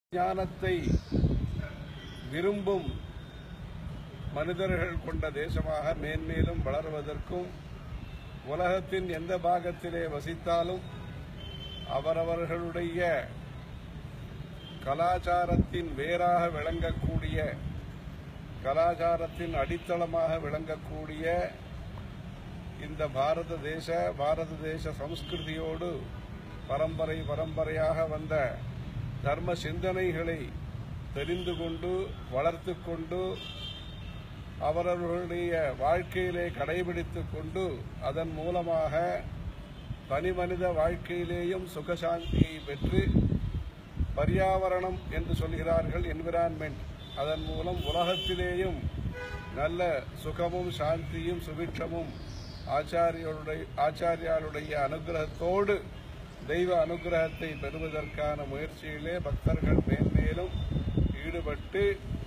ஞானத்தை விரும்பும் மனிதர்கள் கொண்ட தேசமாக மேன்மேலும் வளருவதற்கும் உலகத்தின் எந்த பாகத்திலே வசித்தாலும் அவரவர்களுடைய கலாச்சாரத்தின் வேறாக விளங்கக்கூடிய கலாச்சாரத்தின் அடித்தளமாக விளங்கக்கூடிய இந்த பாரத தேச பாரத தேச சம்ஸ்கிருதியோடு பரம்பரை பரம்பரையாக வந்த தர்ம சிந்தனைகளை தெரிந்து கொண்டு வளர்த்து கொண்டு அவரவர்களுடைய வாழ்க்கையிலே கடைபிடித்துக் கொண்டு அதன் மூலமாக தனி மனித வாழ்க்கையிலேயும் சுகசாந்தியை பெற்று பர்யாவரணம் என்று சொல்கிறார்கள் என்விரான்மெண்ட் அதன் மூலம் உலகத்திலேயும் நல்ல சுகமும் சாந்தியும் சுபிட்சமும் ஆச்சாரியோருடைய ஆச்சாரியாருடைய அனுகிரகத்தோடு தெய்வ அனுகிரகத்தை பெறுவதற்கான முயற்சியிலே பக்தர்கள் மேன்மேலும் ஈடுபட்டு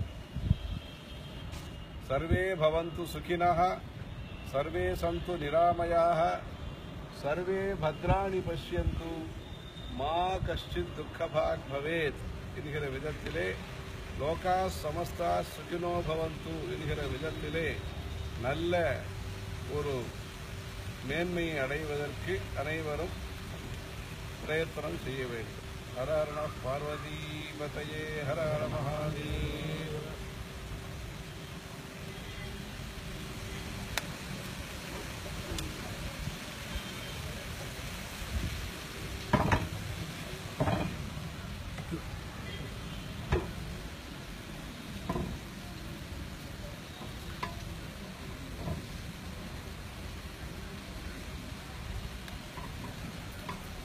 சர்வே பவந்து சுகினः சர்வே சந்து நிராமயாக சர்வே பத்ராணி பஷ்யந்து மா கஷ்டித் துக்கபாக் பவேத் என்கிற விதத்திலே லோகா சமஸ்தா சுகினோ பவந்து என்கிற விதத்திலே நல்ல ஒரு மேன்மையை அடைவதற்கு அனைவரும் பிரயத்தனம் செய்ய வேண்டும் ஹர ஹர நம பார்வதி பதையே ஹர ஹர மகாதேவ